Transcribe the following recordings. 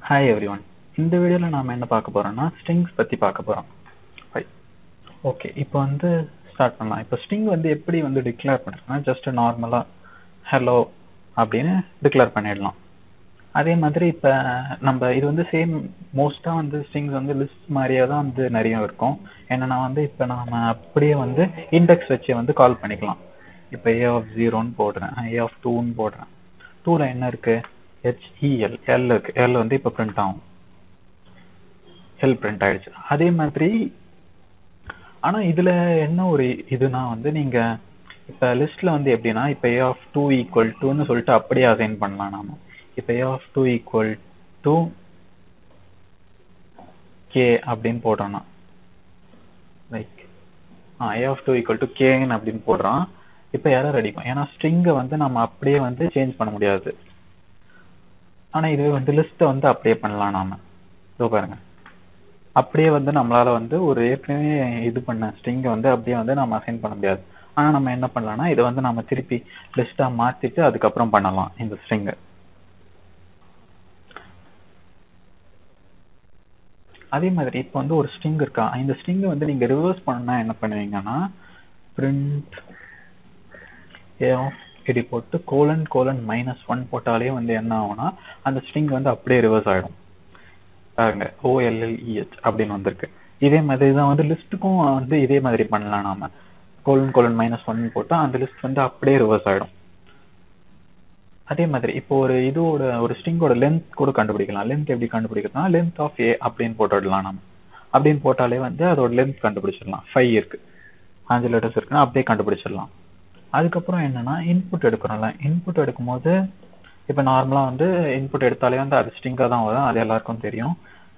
hi everyone இந்த வீடியோவில் நாம் என்ன பார்க்க போறோம்னா ஸ்ட்ரிங்ஸ் பற்றி பார்க்க போகிறோம் ஓகே இப்போ வந்து ஸ்டார்ட் பண்ணலாம் இப்போ ஸ்ட்ரிங் வந்து எப்படி வந்து டிக்ளேர் பண்ணுறோம்னா ஜஸ்ட் நார்மலாக ஹலோ அப்படின்னு டிக்ளேர் பண்ணிடலாம் அதே மாதிரி இப்போ நம்ம இது வந்து சேம் மோஸ்ட்டாக வந்து ஸ்ட்ரிங்ஸ் வந்து லிஸ்ட் மாதிரியே தான் வந்து நிறைய இருக்கும் என்னன்னா வந்து இப்போ நாம் அப்படியே வந்து இண்டெக்ஸ் வச்சு வந்து கால் பண்ணிக்கலாம் இப்போ ஏ ஆஃப் ஜீரோன்னு போடுறேன் ஏ ஆஃப் டூன்னு போடுறேன் டூவில் என்ன இருக்கு ஹெச்இஎல் எல் இருக்கு எல் வந்து இப்போ பிரிண்ட் ஆகும் எல் பிரிண்ட் ஆயிடுச்சு அதே மாதிரி ஆனா இதுல என்ன ஒரு இதுனா வந்து நீங்க இப்ப லிஸ்ட்ல வந்து எப்படின்னா இப்ப ஏ ஆஃப் டூ ஈக்குவல் டூன்னு சொல்லிட்டு அப்படியே அசைன் பண்ணலாம் நாம இப்ப A of two equal to K அப்படின்னு போடுறோம்னா லைக் ஆ A of two equal to கேன்னு அப்படின்னு போடுறான் இப்ப எரர் அடிக்கும் ஏன்னா ஸ்ட்ரிங்கை வந்து நம்ம அப்படியே வந்து சேஞ்ச் பண்ண முடியாது ஆனா இதுவே வந்து லிஸ்ட்டை வந்து அப்படியே பண்ணலாம் நாம இதோ பாருங்க அப்படியே வந்து நம்மளால வந்து ஒரு ஏற்கனவே இது பண்ண ஸ்ட்ரிங்கை வந்து அப்படியே வந்து நம்ம அசைன் பண்ண முடியாது ஆனா நம்ம என்ன பண்ணலாம்னா இதை வந்து நம்ம திருப்பி லிஸ்டா மாத்திட்டு அதுக்கப்புறம் பண்ணலாம் இந்த ஸ்ட்ரிங்கை அதே மாதிரி இப்போ வந்து ஒரு ஸ்ட்ரிங் இருக்கா இந்த ஸ்ட்ரிங்கை வந்து நீங்க ரிவர்ஸ் பண்ணா என்ன பண்ணுவீங்கன்னா பிரிண்ட் ஏ ஆஃப் இப்படி போட்டு கோலன் கோலன் மைனஸ் ஒன் போட்டாலே வந்து என்ன ஆகும்னா அந்த ஸ்ட்ரிங் வந்து அப்படியே ரிவர்ஸ் ஆயிடும் பாருங்க ஓஎல்எல்இஹெச் அப்படின்னு வந்திருக்கு இதே மாதிரி தான் வந்து லிஸ்ட்டுக்கும் வந்து இதே மாதிரி பண்ணலாம் நாம கோலன் கோலன் மைனஸ் ஒன் போட்டா அந்த லிஸ்ட் வந்து அப்படியே ரிவர்ஸ் ஆயிடும் அதே மாதிரி இப்போ ஒரு இதோட ஒரு ஸ்ட்ரிங்கோட லென்த் கூட கண்டுபிடிக்கலாம் லென்த் எப்படி கண்டுபிடிக்கிறதுனா லென்த் ஆஃப் ஏ அப்படின்னு போட்டுடலாம் நம்ம அப்படின்னு போட்டாலே வந்து அதோட லென்த் கண்டுபிடிச்சிடலாம் ஃபைவ் இருக்கு அஞ்சு லெட்டர்ஸ் இருக்குன்னா அப்படியே கண்டுபிடிச்சிடலாம் அதுக்கப்புறம் என்னன்னா இன்புட் எடுக்கிறோம்ல இன்புட் எடுக்கும்போது இப்போ நார்மலாக வந்து இன்புட் எடுத்தாலே வந்து அது ஸ்ட்ரிங்காக தான் வரும் அது எல்லாருக்கும் தெரியும்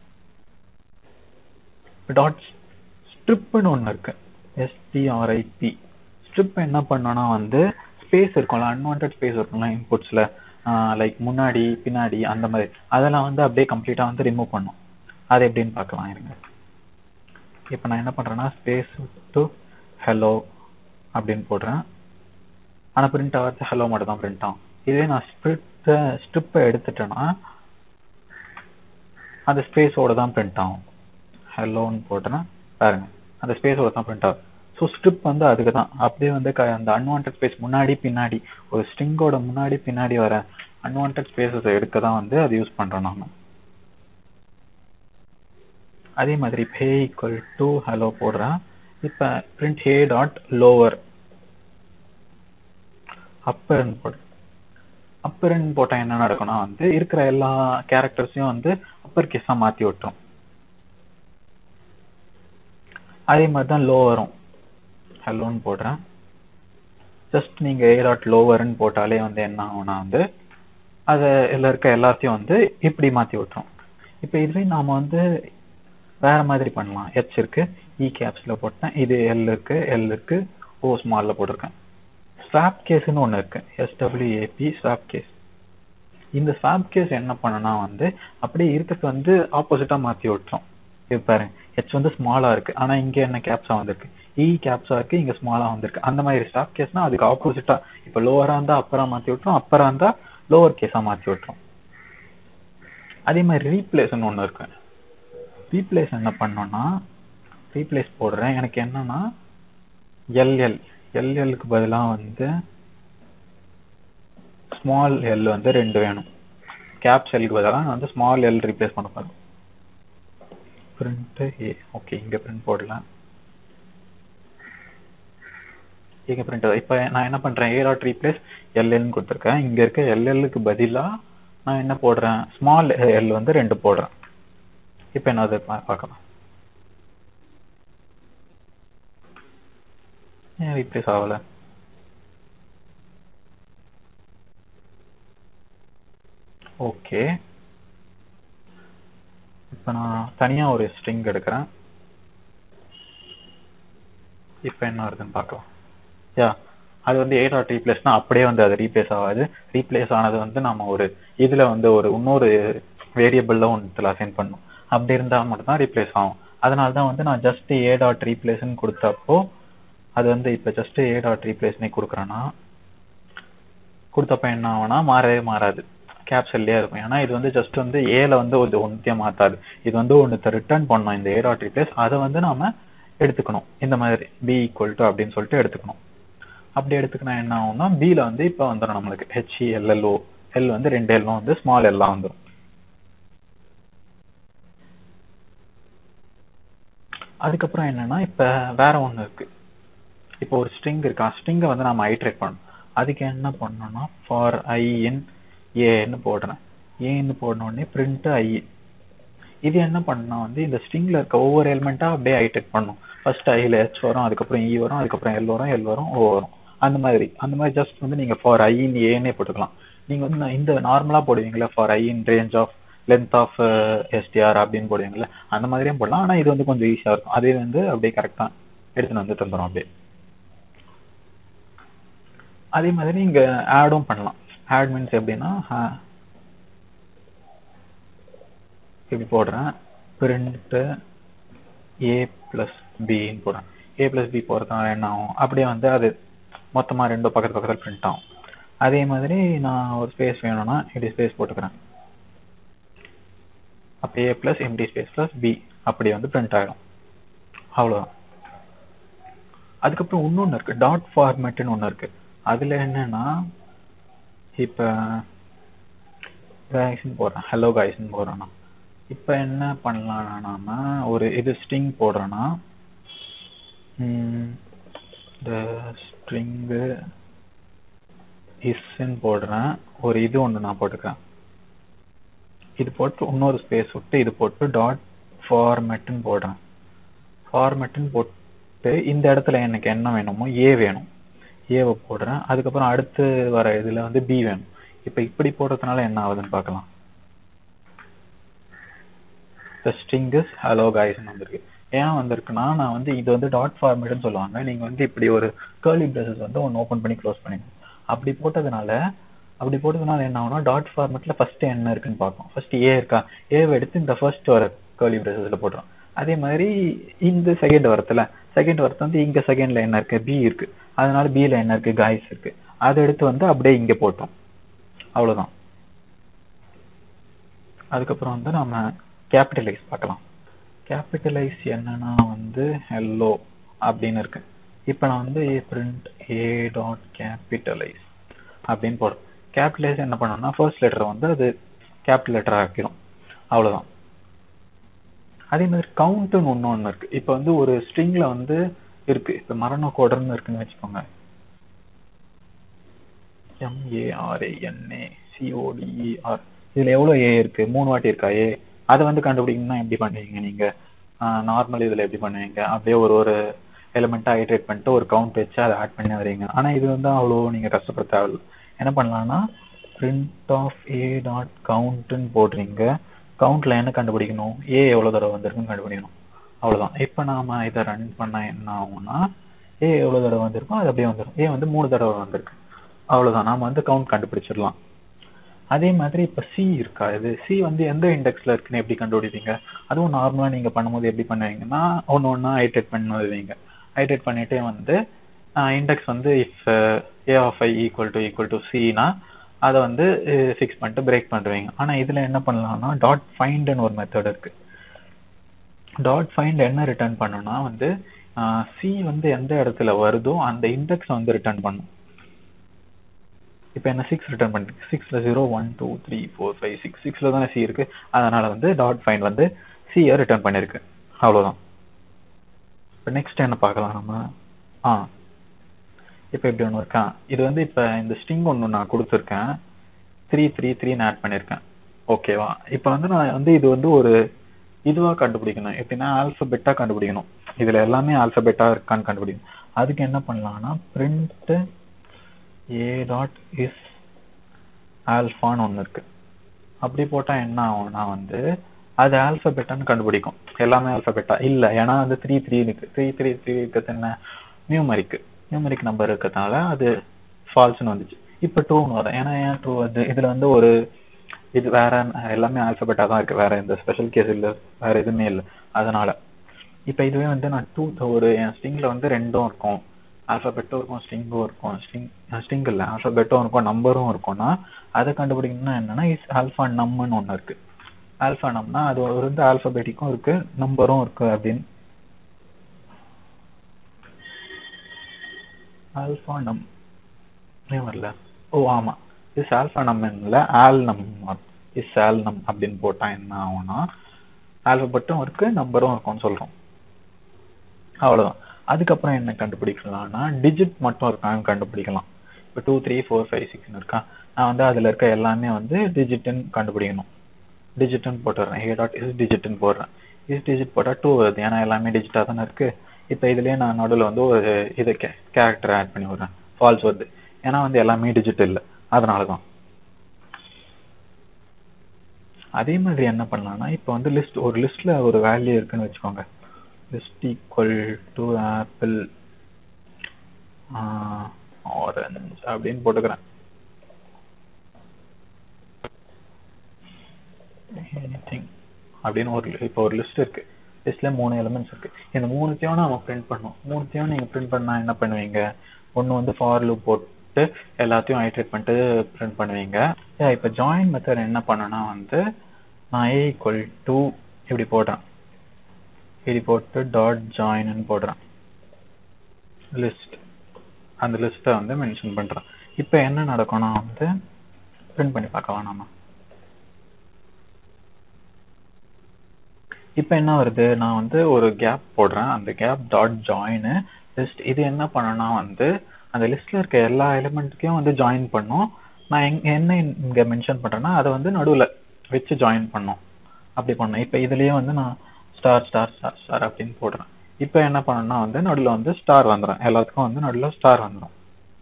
டாட் ஸ்ட்ரிப்னு ஒன்று இருக்கு எஸ்டிஆர்ஐபி ஸ்ட்ரிப் என்ன பண்ணோம்னா வந்து ஸ்பேஸ் இருக்கும்ல அன்வான்ட் ஸ்பேஸ் இருக்கும்ல இன்புட்ஸில் லைக் முன்னாடி பின்னாடி அந்த மாதிரி அதெல்லாம் வந்து அப்படியே கம்ப்ளீட்டாக வந்து ரிமூவ் பண்ணும் அது எப்படின்னு பார்க்கலாம் இருங்க இப்போ நான் என்ன பண்ணுறேன்னா ஸ்பேஸ் டு ஹலோ அப்படின்னு போடுறேன் ஆனால் பிரிண்ட் ஆகிறது ஹலோ மட்டும் தான் பிரிண்ட் ஆகும் இதே நான் ஸ்ட்ரிப்பை ஸ்ட்ரிப்பை எடுத்துட்டேன்னா அந்த ஸ்பேஸோட தான் பிரிண்ட் ஆகும் ஹலோன்னு போட்டேன்னா பாருங்க அந்த ஸ்பேஸோட தான் பிரிண்ட் ஆகும் ஸோ ஸ்ட்ரிப் வந்து அதுக்கு தான் அப்படியே வந்து அந்த அன்வான்ட் ஸ்பேஸ் முன்னாடி பின்னாடி ஒரு ஸ்ட்ரிங்கோட முன்னாடி பின்னாடி வர அன்வான்ட் ஸ்பேசஸ் எடுக்க தான் வந்து அது யூஸ் பண்றோம் நாம அதே மாதிரி பே ஈக்குவல் டு ஹலோ போடுறேன் இப்போ பிரிண்ட் ஹே டாட் லோவர் அப்பர்ன்னு போடு அப்பர்ன்னு போட்டா என்ன நடக்கும்னா வந்து இருக்கிற எல்லா கேரக்டர்ஸையும் வந்து அப்பர் கேஸா மாத்தி விட்டுரும் அதே மாதிரி தான் லோவரும் ஹலோன்னு போடுறேன் ஜஸ்ட் நீங்க ஏ டாட் லோவர்னு போட்டாலே வந்து என்ன ஆகும்னா வந்து அதை இதுல இருக்க எல்லாத்தையும் வந்து இப்படி மாத்தி விட்டுரும் இப்போ இதுவே நாம வந்து வேற மாதிரி பண்ணலாம் ஹெச் இருக்கு இ கேப்ஸ்ல போட்டேன் இது எல் இருக்கு எல் இருக்கு ஓ ஸ்மால்ல போட்டிருக்கேன் ஸ்வாப் கேஸ்னு ஒன்று இருக்கு எஸ்டபிள்யூஏபி ஸ்வாப் கேஸ் இந்த ஸ்வாப் கேஸ் என்ன பண்ணனா வந்து அப்படியே இருக்கிறது வந்து ஆப்போசிட்டா மாத்தி விட்டுரும் இது பாருங்க ஹெச் வந்து ஸ்மாலா இருக்கு ஆனா இங்க என்ன கேப்ஸா வந்திருக்கு இ கேப்ஸா இருக்கு இங்க ஸ்மாலா வந்திருக்கு அந்த மாதிரி ஸ்டாப் கேஸ்னா அதுக்கு ஆப்போசிட்டா இப்ப லோவரா இருந்தா அப்பரா மாத்தி விட்டுரும் அப்பரா இருந்தா லோவர் கேஸா மாத்தி விட்டுரும் அதே மாதிரி ரீப்ளேஸ்னு ஒண்ணு இருக்கு ரீப்ளேஸ் என்ன பண்ணோம்னா ரீப்ளேஸ் போடுறேன் எனக்கு என்னன்னா எல்எல் எல்எல்க்கு பதிலாக வந்து ஸ்மால் எல் வந்து ரெண்டு வேணும் கேப்ஸ் எல்க்கு பதிலாக நான் வந்து ஸ்மால் எல் ரீப்ளேஸ் பண்ண போறேன் பிரிண்ட் ஏ ஓகே இங்க பிரிண்ட் போடலாம் இங்க பிரிண்ட் இப்போ நான் என்ன பண்றேன் ஏ டாட் ரீப்ளேஸ் எல்எல்னு கொடுத்துருக்கேன் இங்க இருக்க எல்எல்லுக்கு பதிலா நான் என்ன போடுறேன் ஸ்மால் எல் வந்து ரெண்டு போடுறேன் இப்போ என்ன அது பார்க்கலாம் ஏன் ரீப்ளேஸ் ஆகல ஓகே இப்போ நான் தனியா ஒரு ஸ்ட்ரிங் எடுக்கிறேன் இப்போ என்ன வருதுன்னு பார்க்கலாம் யா அது வந்து ஏ டாட் ரீப்ளேஸ்னா அப்படியே வந்து அது ரீப்ளேஸ் ஆகாது ரீப்ளேஸ் ஆனது வந்து நம்ம ஒரு இதுல வந்து ஒரு இன்னொரு வேரியபிள்ல ஒன்றுல அசைன் பண்ணும் அப்படி இருந்தா மட்டும் தான் ரீப்ளேஸ் ஆகும் அதனால தான் வந்து நான் ஜஸ்ட் ஏ டாட் ரீப்ளேஸ்ன்னு கொடுத்தப்போ அது வந்து இப்போ ஜஸ்ட் ஏ டாட் ரீப்ளேஸ்னே கொடுக்குறேன்னா கொடுத்தப்ப என்ன ஆகும்னா மாறவே மாறாது கேப்சல்லே இருக்கும் ஏன்னா இது வந்து ஜஸ்ட் வந்து ஏல வந்து ஒரு ஒன்றையும் மாத்தாது இது வந்து ஒன்று ரிட்டர்ன் பண்ணோம் இந்த ஏ டாட் ரீப்ளேஸ் அதை வந்து நாம எடுத்துக்கணும் இந்த மாதிரி பி ஈக்குவல் டு அப்படின்னு சொல்லிட்டு எடுத்துக்கணும் அப்படி எடுத்துக்கினா என்ன ஆகும்னா பில வந்து இப்போ வந்துடும் நம்மளுக்கு ஹெச்இ எல்எல்ஓ எல் வந்து ரெண்டு எல்லாம் வந்து ஸ்மால் எல்லாம் வந்துடும் அதுக்கப்புறம் என்னன்னா இப்ப வேற ஒண்ணு இருக்கு இப்போ ஒரு ஸ்ட்ரிங் இருக்கா ஸ்ட்ரிங்கை வந்து நம்ம ஐட்ரேட் பண்ணணும் அதுக்கு என்ன பண்ணணும்னா ஃபார் ஐ இன் ஏன்னு போடுறேன் ஏன்னு போடன உடனே பிரிண்ட் ஐ இது என்ன பண்ணா வந்து இந்த ஸ்ட்ரிங்ல இருக்க ஒவ்வொரு எலிமெண்ட்டா அப்படியே ஐட்ரேட் பண்ணும் ஃபர்ஸ்ட் ஐல ஹெச் வரும் அதுக்கப்புறம் இ வரும் அதுக்கப்புறம் எல் வரும் எல் வரும் ஓ வரும் அந்த மாதிரி அந்த மாதிரி ஜஸ்ட் வந்து நீங்க ஃபார் ஐ இன் ஏன்னே போட்டுக்கலாம் நீங்க வந்து நான் இந்த நார்மலா போடுவீங்களா for I in range of length of STR அப்படின்னு போடுவீங்கல்ல அந்த மாதிரியும் போடலாம் ஆனா இது வந்து கொஞ்சம் ஈஸியா இருக்கும் அதே வந்து அப்படியே கரெக்டா எடுத்துன்னு வந்து தந்துடும் அப்படியே அதே மாதிரி நீங்க ஆடும் பண்ணலாம் ஆட் மீன்ஸ் எப்படின்னா இப்படி போடுறேன் பிரிண்ட் ஏ பிளஸ் பின்னு போடுறேன் ஏ பிளஸ் பி போடுறதுனால என்ன ஆகும் அப்படியே வந்து அது மொத்தமா ரெண்டு பக்கத்து பக்கத்தில் பிரிண்ட் ஆகும் அதே மாதிரி நான் ஒரு ஸ்பேஸ் வேணும்னா இப்படி ஸ்பேஸ் போட்டுக்கிறேன் அப்போ A plus empty space plus B அப்படி வந்து பிரிண்ட் ஆகிடும் அவ்வளோதான் அதுக்கப்புறம் இன்னொன்று இருக்கு டாட் ஃபார்மேட்னு ஒன்று இருக்கு அதுல என்னன்னா இப்போ காய்ஸ்ன்னு போடுறேன் ஹலோ காய்ஸ்ன்னு போடுறேன்னா இப்போ என்ன பண்ணலாம்னா நாம ஒரு இது ஸ்ட்ரிங் போடுறோன்னா இந்த ஸ்ட்ரிங்கு இஸ்ன்னு போடுறேன் ஒரு இது ஒன்று நான் போட்டுக்கிறேன் இது போட்டு இன்னொரு ஸ்பேஸ் விட்டு இது போட்டு டாட் ஃபார்மேட்னு போடுறேன் ஃபார்மேட்னு போட்டு இந்த இடத்துல எனக்கு என்ன வேணுமோ ஏ வேணும் ஏவை போடுறேன் அதுக்கப்புறம் அடுத்து வர இதுல வந்து பி வேணும் இப்ப இப்படி போடுறதுனால என்ன ஆகுதுன்னு பார்க்கலாம் the string is hello guys வந்திருக்கு ஏன் வந்திருக்குன்னா நான் வந்து இது வந்து டாட் ஃபார்மேட்னு சொல்லுவாங்க நீங்க வந்து இப்படி ஒரு கேர்லி பிரசஸ் வந்து ஒன்று ஓப்பன் பண்ணி க்ளோஸ் பண்ணிக்கணும் அப்படி போட்டதுனால அப்படி போட்டதுனால என்ன ஆகும்னா டாட் ஃபார்மேட்ல ஃபர்ஸ்ட் என்ன இருக்குன்னு பார்ப்போம் ஃபர்ஸ்ட் ஏ இருக்கா ஏவை எடுத்து இந்த ஃபர்ஸ்ட் வர கேர்லி பிரசஸ்ல போடுறோம் அதே மாதிரி இந்த செகண்ட் வரத்துல செகண்ட் வரத்து வந்து இங்க செகண்ட்ல என்ன இருக்கு பி இருக்கு அதனால பில என்ன இருக்கு காய்ஸ் இருக்கு அதை எடுத்து வந்து அப்படியே இங்க போட்டோம் அவ்வளவுதான் அதுக்கப்புறம் வந்து நம்ம கேபிட்டலைஸ் பார்க்கலாம் கேபிட்டலைஸ் என்னன்னா வந்து ஹெல்லோ அப்படின்னு இருக்கு இப்போ நான் வந்து பிரிண்ட் ஏ டாட் கேபிட்டலைஸ் அப்படின்னு போடுறோம் கேபிட்டலைஸ் என்ன பண்ணோம்னா ஃபர்ஸ்ட் லெட்டர் வந்து அது கேபிட்டல் லெட்டர் ஆக்கிடும் அவ்வளவுதான் அதே மாதிரி கவுண்ட்னு ஒன்று ஒன்று இருக்கு இப்போ வந்து ஒரு ஸ்ட்ரிங்ல வந்து இருக்கு இப்போ மரண கோடர்னு இருக்குன்னு வச்சுக்கோங்க எம்ஏஆர்ஏஎன்ஏ சிஓடிஇஆர் இதுல எவ்வளவு ஏ இருக்கு மூணு வாட்டி இருக்கா ஏ அதை வந்து கண்டுபிடிக்கணும்னா எப்படி பண்ணுவீங்க நீங்க நார்மல் இதுல எப்படி பண்ணுவீங்க அப்படியே ஒரு ஒரு எலிமெண்ட்டா ஹைட்ரேட் பண்ணிட்டு ஒரு கவுண்ட் வச்சு அதை ஆட் பண்ணி வரீங்க ஆனா இது வந்து அவ்வளோ நீங்க கஷ்டப்பட தேவையில்ல என்ன பண்ணலாம்னா பிரிண்ட் ஆஃப் ஏ டாட் கவுண்ட்னு போடுறீங்க கவுண்ட்ல என்ன கண்டுபிடிக்கணும் ஏ எவ்வளவு தடவை வந்திருக்குன்னு கண்டுபிடிக்கணும் அவ்வளவுதான் இப்ப நாம இதை ரன் பண்ண என்ன ஆகும்னா ஏ எவ்வளவு தடவை வந்திருக்கோ அது அப்படியே வந்துடும் ஏ வந்து மூணு தடவை வந்திருக்கு அவ்வளவுதான் நாம வந்து கவுண்ட் கண்டுபிடிச்சிடலாம் அதே மாதிரி இப்ப சி இருக்கா இது சி வந்து எந்த இண்டெக்ஸ்ல இருக்குன்னு எப்படி கண்டுபிடிப்பீங்க அதுவும் நார்மலா நீங்க பண்ணும்போது எப்படி பண்ணுவீங்கன்னா ஒன்னு ஒன்னா ஹைட்ரேட் பண்ணுவீங்க ஹைட்ரேட் பண்ணிட்டே வந்து இண்டெக்ஸ் வந்து if A of I equal to equal to சினா அதை வந்து ஃபிக்ஸ் பண்ணிட்டு பிரேக் பண்ணுவீங்க ஆனா இதுல என்ன பண்ணலாம்னா டாட் ஃபைண்ட்னு ஒரு மெத்தட் இருக்கு டாட் ஃபைண்ட் என்ன ரிட்டர்ன் பண்ணுனா வந்து சி வந்து எந்த இடத்துல வருதோ அந்த இண்டெக்ஸ் வந்து ரிட்டர்ன் பண்ணும் இப்போ என்ன சிக்ஸ் ரிட்டர்ன் பண்ணிருக்கு சிக்ஸ்ல zero one two three four five six சிக்ஸ்ல தானே சி இருக்கு அதனால வந்து டாட் ஃபைண்ட் வந்து சியை ரிட்டர்ன் பண்ணிருக்கு அவ்வளவுதான் இப்போ நெக்ஸ்ட் என்ன பார்க்கலாம் நம்ம ஆ இப்போ இப்படி ஒன்று இருக்கா இது வந்து இப்போ இந்த ஸ்ட்ரிங் ஒன்று நான் கொடுத்துருக்கேன் த்ரீ த்ரீ த்ரீன்னு ஆட் பண்ணியிருக்கேன் ஓகேவா இப்போ வந்து நான் வந்து இது வந்து ஒரு இதுவாக கண்டுபிடிக்கணும் எப்படின்னா ஆல்பபெட்டாக கண்டுபிடிக்கணும் இதில் எல்லாமே ஆல்பபெட்டாக இருக்கான்னு கண்டுபிடிக்கணும் அதுக்கு என்ன பண்ணலாம்னா பிரிண்ட் ஏ டாட் இஸ் ஆல்ஃபான்னு ஒன்று இருக்கு அப்படி போட்டால் என்ன ஆகும்னா வந்து அது ஆல்பபெட்டான்னு கண்டுபிடிக்கும் எல்லாமே ஆல்பபெட்டா இல்லை ஏன்னா வந்து த்ரீ த்ரீ இருக்கு த்ரீ த்ரீ த்ரீ இருக்கிறது என்ன நியூமரிக்கு நியூமரிக் நம்பர் இருக்கிறதுனால அது ஃபால்ஸ்னு வந்துச்சு இப்போ டூன்னு வரும் ஏன்னா ஏன் டூ வந்து இதுல வந்து ஒரு இது வேற எல்லாமே ஆல்பபெட்டா தான் இருக்கு வேற எந்த ஸ்பெஷல் கேஸ் இல்லை வேற எதுவுமே இல்லை அதனால இப்போ இதுவே வந்து நான் டூ ஒரு என் ஸ்ட்ரிங்ல வந்து ரெண்டும் இருக்கும் ஆல்ஃபபெட்டும் இருக்கும் ஸ்ட்ரிங்கும் இருக்கும் ஸ்ட்ரிங் ஸ்ட்ரிங் இல்லை ஆல்ஃபபெட்டும் இருக்கும் நம்பரும் இருக்கும்னா அதை கண்டுபிடிக்கணும்னா என்னன்னா இஸ் ஆல்ஃபா நம்னு ஒன்று இருக்கு ஆல்ஃபா நம்னா அது ஒரு வந்து ஆல்ஃபபெட்டிக்கும் இருக்கு நம்பரும் இருக்கு அப்படின்னு ஆல்ஃபா நம் ஏன் வரல ஓ ஆமா இஸ் ஆல்ஃபா நம் இல்ல ஆல் நம் இஸ் ஆல் நம் அப்படின்னு போட்டா என்ன ஆகும்னா ஆல்பபெட்டும் இருக்கு நம்பரும் இருக்கும்னு சொல்றோம் அவ்வளவுதான் அதுக்கப்புறம் என்ன கண்டுபிடிக்கலாம்னா டிஜிட் மட்டும் இருக்கான்னு கண்டுபிடிக்கலாம் இப்போ டூ த்ரீ ஃபோர் ஃபைவ் சிக்ஸ்னு இருக்கா நான் வந்து அதுல இருக்க எல்லாமே வந்து டிஜிட்னு கண்டுபிடிக்கணும் டிஜிட்னு போட்டுறேன் ஏ டாட் இஸ் டிஜிட்னு போடுறேன் இஸ் டிஜிட் போட்டா டூ வருது ஏன்னா எல்லாமே டிஜிட்டா தானே இருக்கு இப்போ இதுலயே நான் நடுவில் வந்து ஒரு இது கேரக்டர் ஆட் பண்ணி விடுறேன் ஃபால்ஸ் வருது ஏன்னா வந்து எல்லாமே டிஜிட் இல்லை அதனால தான் அதே மாதிரி என்ன பண்ணலாம்னா இப்போ வந்து லிஸ்ட் ஒரு லிஸ்ட்ல ஒரு வேல்யூ இருக்குன்னு வச்சுக்கோங்க list equal to apple orange அப்படின்னு போட்டுக்கிறேன் எனிதிங் அப்படின்னு ஒரு இப்போ ஒரு லிஸ்ட் இருக்கு லிஸ்ட்ல மூணு எலிமெண்ட்ஸ் இருக்கு இந்த மூணுத்தையும் நம்ம பிரிண்ட் பண்ணணும் மூணுத்தையும் நீங்க பிரிண்ட் பண்ணா என்ன பண்ணுவீங்க ஒன்னு வந்து ஃபார் லூப் போட்டு எல்லாத்தையும் ஐட்ரேட் பண்ணிட்டு பிரிண்ட் பண்ணுவீங்க இப்போ ஜாயின் மெத்தட் என்ன பண்ணனா வந்து நான் ஏ ஈக்குவல் டு இப்படி போடுறேன் இப்படி போட்டு டாட் ஜாயின்னு போடுறேன் லிஸ்ட் அந்த லிஸ்ட்டை வந்து மென்ஷன் பண்றேன் இப்போ என்ன நடக்கும்னா வந்து பிரிண்ட் பண்ணி பார்க்கலாம் நாம இப்போ என்ன வருது நான் வந்து ஒரு கேப் போடுறேன் அந்த கேப் டாட் ஜாயின் லிஸ்ட் இது என்ன பண்ணனா வந்து அந்த லிஸ்ட்ல இருக்க எல்லா எலிமெண்ட்டுக்கையும் வந்து ஜாயின் பண்ணும் நான் எங்க என்ன இங்க மென்ஷன் பண்றேன்னா அதை வந்து நடுவுல வச்சு ஜாயின் பண்ணும் அப்படி பண்ணேன் இப்போ இதுலயே வந்து நான் ஸ்டார் ஸ்டார் ஸ்டார் ஸ்டார் அப்படின்னு போடுறேன் இப்போ என்ன பண்ணணும்னா வந்து நடுவில் வந்து ஸ்டார் வந்துடும் எல்லாத்துக்கும் வந்து நடுவில் ஸ்டார் வந்துடும்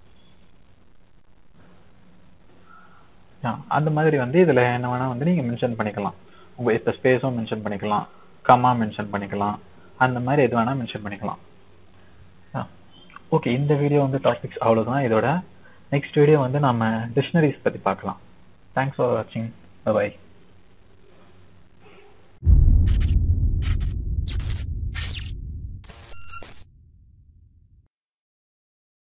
அந்த மாதிரி வந்து இதுல என்ன வேணா வந்து நீங்க மென்ஷன் பண்ணிக்கலாம் உங்க இப்போ ஸ்பேஸும் மென்ஷன் பண்ணிக்கலாம் கமா மென்ஷன் பண்ணிக்கலாம் அந்த மாதிரி எது வேணா மென்ஷன் பண்ணிக்கலாம் ஓகே இந்த வீடியோ வந்து டாபிக்ஸ் அவ்வளவுதான் இதோட நெக்ஸ்ட் வீடியோ வந்து நம்ம டிக்ஷனரிஸ் பத்தி பார்க்கலாம் தேங்க்ஸ் ஃபார் வாட்சிங் பை